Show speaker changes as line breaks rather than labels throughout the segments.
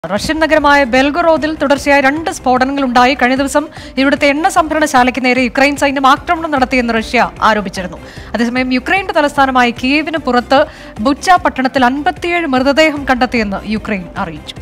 Russian നഗരമായ ബെൽഗറോദിൽ തുടർച്ചയായി രണ്ട് സ്ഫോടനങ്ങളുണ്ടായി കഴിഞ്ഞ ദിവസം ഇവിടുത്തെ എണ്ണ സംഭരണശാലയ്ക്ക് നേരെ യുക്രൈൻ സൈന്യം ആക്രമണം നടത്തിയെന്ന് റഷ്യ ആരോപിച്ചിരുന്നു അതേസമയം യുക്രൈന്റെ തലസ്ഥാനമായ കിയേവിന് പുറത്ത് ബുച്ച പട്ടണത്തിൽ അൻപത്തിയേഴ് മൃതദേഹം കണ്ടെത്തിയെന്ന് യുക്രൈൻ അറിയിച്ചു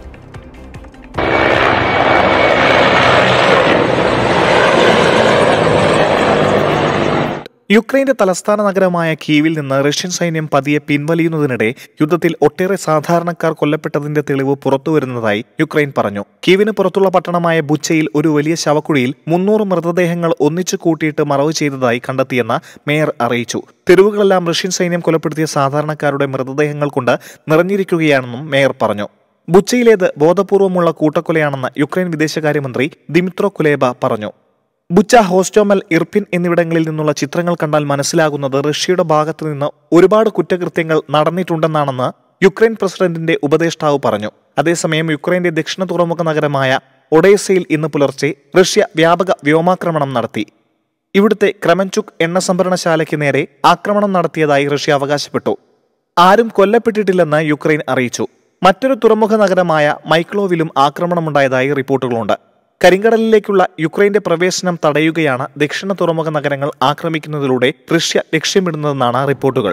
യുക്രൈന്റെ തലസ്ഥാന നഗരമായ കീവിൽ നിന്ന് റഷ്യൻ സൈന്യം പതിയെ പിൻവലിയുന്നതിനിടെ യുദ്ധത്തിൽ ഒട്ടേറെ സാധാരണക്കാർ കൊല്ലപ്പെട്ടതിന്റെ തെളിവ് പുറത്തുവരുന്നതായി യുക്രൈൻ പറഞ്ഞു കീവിന് പുറത്തുള്ള പട്ടണമായ ബുച്ചയിൽ ഒരു വലിയ ശവക്കുഴിയിൽ മുന്നൂറ് മൃതദേഹങ്ങൾ ഒന്നിച്ചു കൂട്ടിയിട്ട് മറവ് ചെയ്തതായി കണ്ടെത്തിയെന്ന് മേയർ അറിയിച്ചു തെരുവുകളെല്ലാം റഷ്യൻ സൈന്യം കൊലപ്പെടുത്തിയ സാധാരണക്കാരുടെ മൃതദേഹങ്ങൾ കൊണ്ട് നിറഞ്ഞിരിക്കുകയാണെന്നും മേയർ പറഞ്ഞു ബുച്ചയിലേത് ബോധപൂർവമുള്ള കൂട്ടക്കൊലയാണെന്ന് യുക്രൈൻ വിദേശകാര്യമന്ത്രി ദിമിത്രോ കുലേബ പറഞ്ഞു ബുച്ച ഹോസ്റ്റോമൽ ഇർപിൻ എന്നിവിടങ്ങളിൽ നിന്നുള്ള ചിത്രങ്ങൾ കണ്ടാൽ മനസ്സിലാകുന്നത് റഷ്യയുടെ ഭാഗത്തു നിന്ന് ഒരുപാട് കുറ്റകൃത്യങ്ങൾ നടന്നിട്ടുണ്ടെന്നാണെന്ന് യുക്രൈൻ പ്രസിഡന്റിന്റെ ഉപദേഷ്ടാവ് പറഞ്ഞു അതേസമയം യുക്രൈന്റെ ദക്ഷിണ തുറമുഖ നഗരമായ ഒഡേസയിൽ ഇന്ന് പുലർച്ചെ റഷ്യ വ്യാപക വ്യോമാക്രമണം നടത്തി ഇവിടുത്തെ ക്രമൻചുക് എണ്ണ സംഭരണശാലയ്ക്ക് നേരെ ആക്രമണം നടത്തിയതായി റഷ്യ അവകാശപ്പെട്ടു ആരും കൊല്ലപ്പെട്ടിട്ടില്ലെന്ന് യുക്രൈൻ അറിയിച്ചു മറ്റൊരു തുറമുഖ നഗരമായ മൈക്ലോവിലും ആക്രമണമുണ്ടായതായി റിപ്പോർട്ടുകളുണ്ട് കരിങ്കടലിലേക്കുള്ള യുക്രൈന്റെ പ്രവേശനം തടയുകയാണ് ദക്ഷിണ തുറമുഖ നഗരങ്ങൾ ആക്രമിക്കുന്നതിലൂടെ റഷ്യ ലക്ഷ്യമിടുന്നതെന്നാണ് റിപ്പോർട്ടുകൾ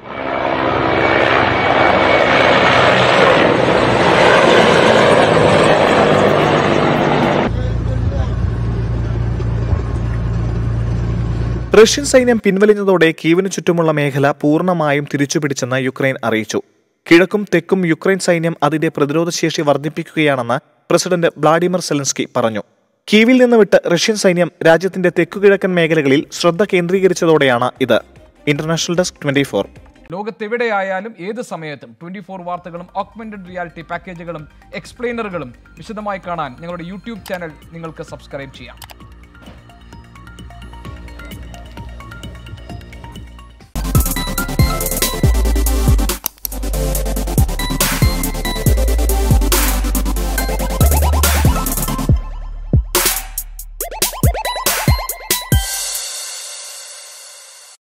റഷ്യൻ സൈന്യം പിൻവലിഞ്ഞതോടെ കീവിന് ചുറ്റുമുള്ള മേഖല പൂർണ്ണമായും തിരിച്ചുപിടിച്ചെന്ന് യുക്രൈൻ അറിയിച്ചു കിഴക്കും തെക്കും യുക്രൈൻ സൈന്യം അതിന്റെ പ്രതിരോധശേഷി വർദ്ധിപ്പിക്കുകയാണെന്ന് പ്രസിഡന്റ് വ്ളാഡിമിർ സെലൻസ്കി പറഞ്ഞു കീവിൽ നിന്ന് വിട്ട് റഷ്യൻ സൈന്യം രാജ്യത്തിന്റെ തെക്കുകിഴക്കൻ മേഖലകളിൽ ശ്രദ്ധ കേന്ദ്രീകരിച്ചതോടെയാണ് ഇത് ഇന്റർനാഷണൽ ഡെസ്ക് ട്വന്റി ഫോർ
ലോകത്തെവിടെയായാലും ഏത് സമയത്തും ട്വന്റി ഫോർ വാർത്തകളും ഓഗ്മെന്റഡ് റിയാലിറ്റി പാക്കേജുകളും എക്സ്പ്ലെയിനറുകളും വിശദമായി കാണാൻ ഞങ്ങളുടെ യൂട്യൂബ് ചാനൽ നിങ്ങൾക്ക് സബ്സ്ക്രൈബ് ചെയ്യാം